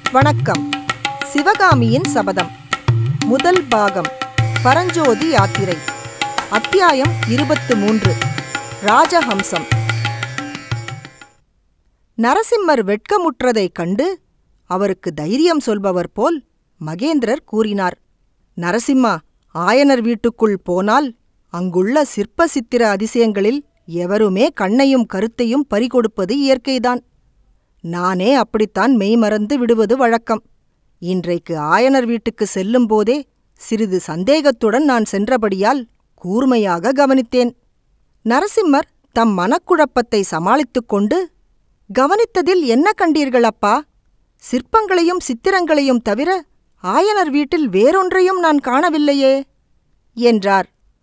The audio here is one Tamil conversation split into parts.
வணக்கம் சிவகாமியின் சபதம் முதல் பாகம் பரஞ்சோதி யாத்திரை அத்தியாயம் இருபத்து மூன்று ராஜஹம்சம் நரசிம்மர் வெட்கமுற்றதைக் கண்டு அவருக்கு தைரியம் சொல்பவர் போல் மகேந்திரர் கூறினார் நரசிம்மா ஆயனர் வீட்டுக்குள் போனால் அங்குள்ள சிற்ப சித்திர அதிசயங்களில் எவருமே கண்ணையும் கருத்தையும் பறிகொடுப்பது இயற்கைதான் நானே அப்படித்தான் மெய்மறந்து விடுவது வழக்கம் இன்றைக்கு ஆயனர் வீட்டுக்கு செல்லும்போதே சிறிது சந்தேகத்துடன் நான் சென்றபடியால் கூர்மையாக கவனித்தேன் நரசிம்மர் தம் மனக்குழப்பத்தை சமாளித்துக் கொண்டு கவனித்ததில் என்ன கண்டீர்கள் அப்பா சிற்பங்களையும் சித்திரங்களையும் தவிர ஆயனர் வீட்டில் வேறொன்றையும் நான் காணவில்லையே என்றார்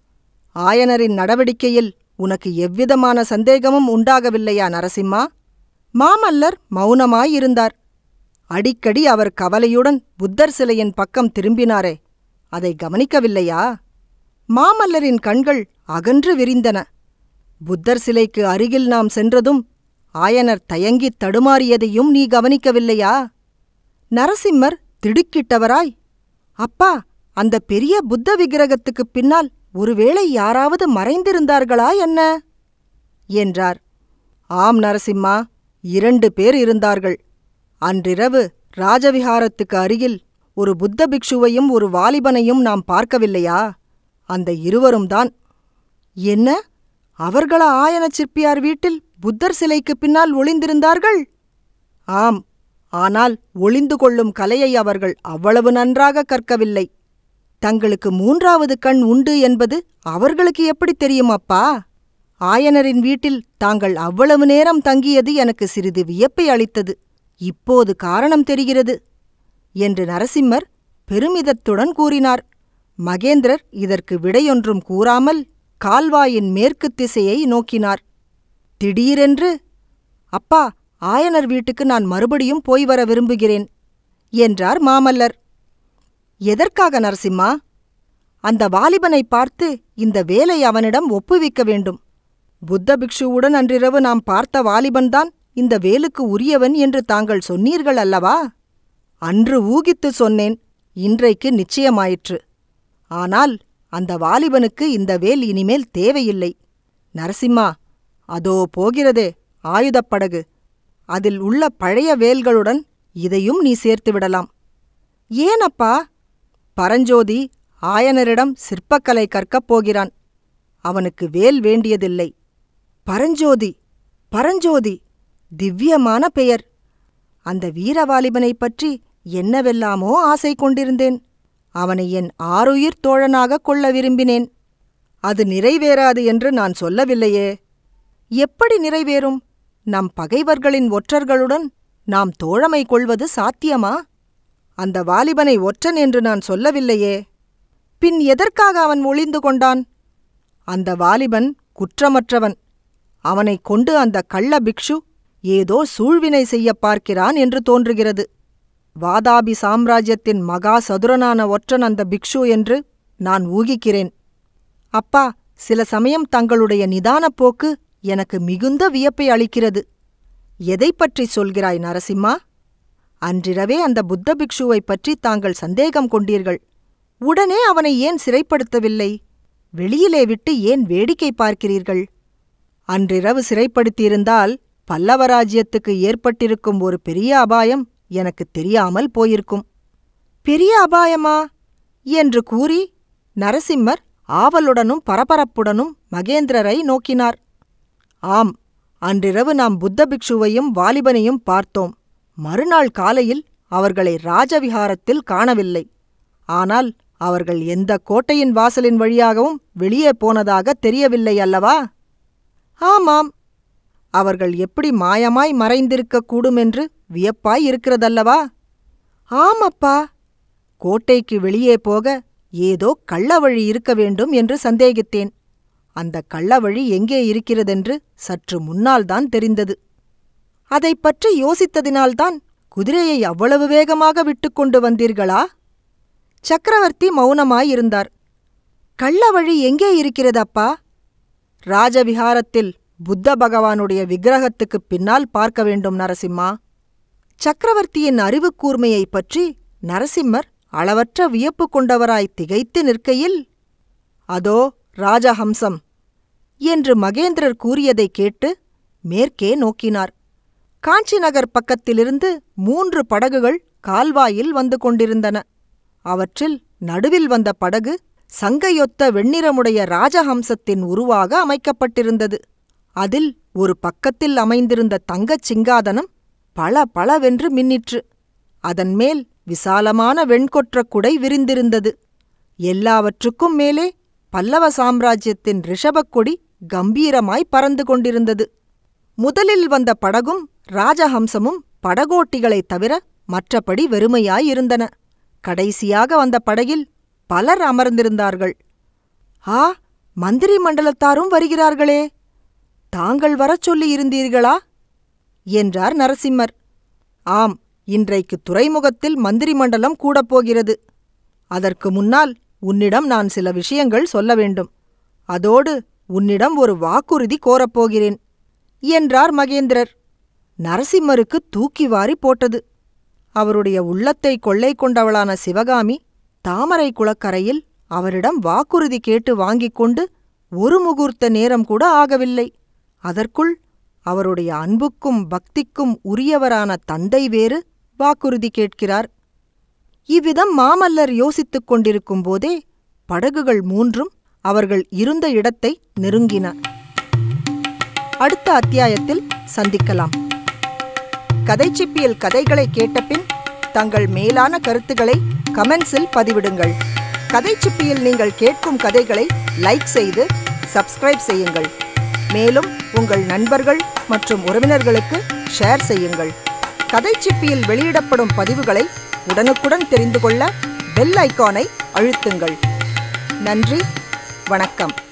ஆயனரின் நடவடிக்கையில் உனக்கு எவ்விதமான சந்தேகமும் உண்டாகவில்லையா நரசிம்மா மாமல்லர் மௌனமாயிருந்தார் அடிக்கடி அவர் கவலையுடன் புத்தர் சிலையின் பக்கம் திரும்பினாரே அதை கவனிக்கவில்லையா மாமல்லரின் கண்கள் அகன்று விரிந்தன புத்தர் சிலைக்கு அருகில் நாம் சென்றதும் ஆயனர் தயங்கித் தடுமாறியதையும் நீ கவனிக்கவில்லையா நரசிம்மர் திடுக்கிட்டவராய் அப்பா அந்த பெரிய புத்த விக்கிரகத்துக்குப் பின்னால் ஒருவேளை யாராவது மறைந்திருந்தார்களா என்ன என்றார் ஆம் நரசிம்மா இரண்டு பேர் இருந்தார்கள் அன்றிரவு ராஜவிஹாரத்துக்கு அருகில் ஒரு புத்த பிக்ஷுவையும் ஒரு வாலிபனையும் நாம் பார்க்கவில்லையா அந்த இருவரும் தான் என்ன அவர்களா ஆயன சிற்பியார் வீட்டில் புத்தர் சிலைக்கு பின்னால் ஒளிந்திருந்தார்கள் ஆம் ஆனால் ஒளிந்து கொள்ளும் கலையை அவர்கள் அவ்வளவு நன்றாக கற்கவில்லை தங்களுக்கு மூன்றாவது கண் உண்டு என்பது அவர்களுக்கு எப்படி தெரியும் அப்பா ஆயனரின் வீட்டில் தாங்கள் அவ்வளவு நேரம் தங்கியது எனக்கு சிறிது வியப்பை அளித்தது இப்போது காரணம் தெரிகிறது என்று நரசிம்மர் பெருமிதத்துடன் கூறினார் மகேந்திரர் இதற்கு விடையொன்றும் கூறாமல் கால்வாயின் மேற்கு திசையை நோக்கினார் திடீரென்று அப்பா ஆயனர் வீட்டுக்கு நான் மறுபடியும் போய் வர விரும்புகிறேன் என்றார் மாமல்லர் எதற்காக நரசிம்மா அந்த வாலிபனை பார்த்து இந்த வேலை அவனிடம் ஒப்புவிக்க வேண்டும் புத்த பிக்ஷுவுடன் அன்றிரவு நாம் பார்த்த வாலிபன்தான் இந்த வேலுக்கு உரியவன் என்று தாங்கள் சொன்னீர்கள் அல்லவா அன்று ஊகித்து சொன்னேன் இன்றைக்கு நிச்சயமாயிற்று ஆனால் அந்த வாலிபனுக்கு இந்த வேல் இனிமேல் தேவையில்லை நரசிம்மா அதோ போகிறதே ஆயுதப்படகு அதில் உள்ள பழைய வேல்களுடன் இதையும் நீ சேர்த்து விடலாம் ஏனப்பா பரஞ்சோதி ஆயனரிடம் சிற்பக்கலை கற்கப் போகிறான் அவனுக்கு வேல் வேண்டியதில்லை பரஞ்சோதி பரஞ்சோதி திவ்யமான பெயர் அந்த வீரவாலிபனைப் பற்றி என்னவெல்லாமோ ஆசை கொண்டிருந்தேன் அவனை என் ஆருயிர் தோழனாகக் கொள்ள விரும்பினேன் அது நிறைவேறாது என்று நான் சொல்லவில்லையே எப்படி நிறைவேறும் நம் பகைவர்களின் ஒற்றர்களுடன் நாம் தோழமை கொள்வது சாத்தியமா அந்த வாலிபனை ஒற்றன் என்று நான் சொல்லவில்லையே பின் எதற்காக அவன் ஒளிந்து கொண்டான் அந்த வாலிபன் குற்றமற்றவன் அவனைக் கொண்டு அந்த கள்ள பிக்ஷு ஏதோ சூழ்வினை செய்யப் பார்க்கிறான் என்று தோன்றுகிறது வாதாபி சாம்ராஜ்யத்தின் மகா சதுரனான ஒற்றன் அந்த பிக்ஷு என்று நான் ஊகிக்கிறேன் அப்பா சில சமயம் தங்களுடைய நிதானப் போக்கு எனக்கு மிகுந்த வியப்பை அளிக்கிறது எதைப் பற்றி சொல்கிறாய் நரசிம்மா அன்றிரவே அந்த புத்த பிக்ஷுவைப் பற்றி தாங்கள் சந்தேகம் கொண்டீர்கள் உடனே அவனை ஏன் சிறைப்படுத்தவில்லை வெளியிலே விட்டு ஏன் வேடிக்கை பார்க்கிறீர்கள் அன்றிரவு சிறைப்படுத்தியிருந்தால் பல்லவராஜ்யத்துக்கு ஏற்பட்டிருக்கும் ஒரு பெரிய அபாயம் எனக்கு தெரியாமல் போயிருக்கும் பெரிய அபாயமா என்று கூறி நரசிம்மர் ஆவலுடனும் பரபரப்புடனும் மகேந்திரரை நோக்கினார் ஆம் அன்றிரவு நாம் புத்த பிக்ஷுவையும் வாலிபனையும் பார்த்தோம் மறுநாள் காலையில் அவர்களை ராஜவிஹாரத்தில் காணவில்லை ஆனால் அவர்கள் எந்த கோட்டையின் வாசலின் வழியாகவும் வெளியே போனதாக தெரியவில்லை அல்லவா ஆமாம் அவர்கள் எப்படி மாயமாய் மறைந்திருக்கக்கூடும் என்று வியப்பாய் இருக்கிறதல்லவா ஆமப்பா கோட்டைக்கு வெளியே போக ஏதோ கள்ளவழி இருக்க வேண்டும் என்று சந்தேகித்தேன் அந்த கள்ளவழி எங்கே இருக்கிறதென்று சற்று முன்னால்தான் தெரிந்தது அதைப் பற்றி யோசித்ததினால்தான் குதிரையை அவ்வளவு வேகமாக விட்டுக்கொண்டு வந்தீர்களா சக்கரவர்த்தி மௌனமாயிருந்தார் கள்ளவழி எங்கே இருக்கிறதப்பா ராஜவிஹாரத்தில் புத்த பகவானுடைய விக்கிரகத்துக்குப் பின்னால் பார்க்க வேண்டும் நரசிம்மா சக்கரவர்த்தியின் அறிவுக் கூர்மையைப் பற்றி நரசிம்மர் அளவற்ற வியப்பு கொண்டவராய் திகைத்து நிற்கையில் அதோ ராஜஹம்சம் என்று மகேந்திரர் கூறியதைக் கேட்டு மேற்கே நோக்கினார் காஞ்சி நகர் பக்கத்திலிருந்து மூன்று படகுகள் கால்வாயில் வந்து கொண்டிருந்தன அவற்றில் நடுவில் வந்த படகு சங்கையொத்த வெண்ணிறமுடைய ராஜஹம்சத்தின் உருவாக அமைக்கப்பட்டிருந்தது அதில் ஒரு பக்கத்தில் அமைந்திருந்த தங்கச் சிங்காதனம் பள பளவென்று மின்னிற்று அதன் மேல் விசாலமான வெண்கொற்ற குடை விரிந்திருந்தது எல்லாவற்றுக்கும் மேலே பல்லவ சாம்ராஜ்யத்தின் ரிஷபக் கொடி கம்பீரமாய் பறந்து கொண்டிருந்தது முதலில் வந்த படகும் ராஜஹம்சமும் படகோட்டிகளைத் தவிர மற்றபடி வெறுமையாயிருந்தன கடைசியாக வந்த படகில் பலர் அமர்ந்திருந்தார்கள் ஆ மந்திரி மண்டலத்தாரும் வருகிறார்களே தாங்கள் வரச் சொல்லியிருந்தீர்களா என்றார் நரசிம்மர் ஆம் இன்றைக்கு துறைமுகத்தில் மந்திரி மண்டலம் கூடப்போகிறது அதற்கு முன்னால் உன்னிடம் நான் சில விஷயங்கள் சொல்ல வேண்டும் அதோடு உன்னிடம் ஒரு வாக்குறுதி கோரப்போகிறேன் என்றார் மகேந்திரர் நரசிம்மருக்கு தூக்கி வாரி போட்டது அவருடைய உள்ளத்தை கொள்ளை கொண்டவளான சிவகாமி தாமரை குளக்கரையில் அவரிடம் வாக்குறுதி கேட்டு வாங்கிக் கொண்டு ஒரு முகூர்த்த நேரம் கூட ஆகவில்லை அதற்குள் அவருடைய அன்புக்கும் பக்திக்கும் உரியவரான தந்தை வேறு வாக்குறுதி கேட்கிறார் இவ்விதம் மாமல்லர் யோசித்துக் கொண்டிருக்கும் போதே படகுகள் மூன்றும் அவர்கள் இருந்த இடத்தை நெருங்கின அடுத்த அத்தியாயத்தில் சந்திக்கலாம் கதைச்சிப்பியல் கதைகளை கேட்டபின் தங்கள் மேலான கருத்துக்களை கமெண்ட்ஸில் பதிவிடுங்கள் கதைச்சிப்பியில் நீங்கள் கேட்கும் கதைகளை லைக் செய்து சப்ஸ்கிரைப் செய்யுங்கள் மேலும் உங்கள் நண்பர்கள் மற்றும் உறவினர்களுக்கு ஷேர் செய்யுங்கள் கதைச்சிப்பியில் வெளியிடப்படும் பதிவுகளை உடனுக்குடன் தெரிந்து கொள்ள பெல் ஐகானை அழுத்துங்கள் நன்றி வணக்கம்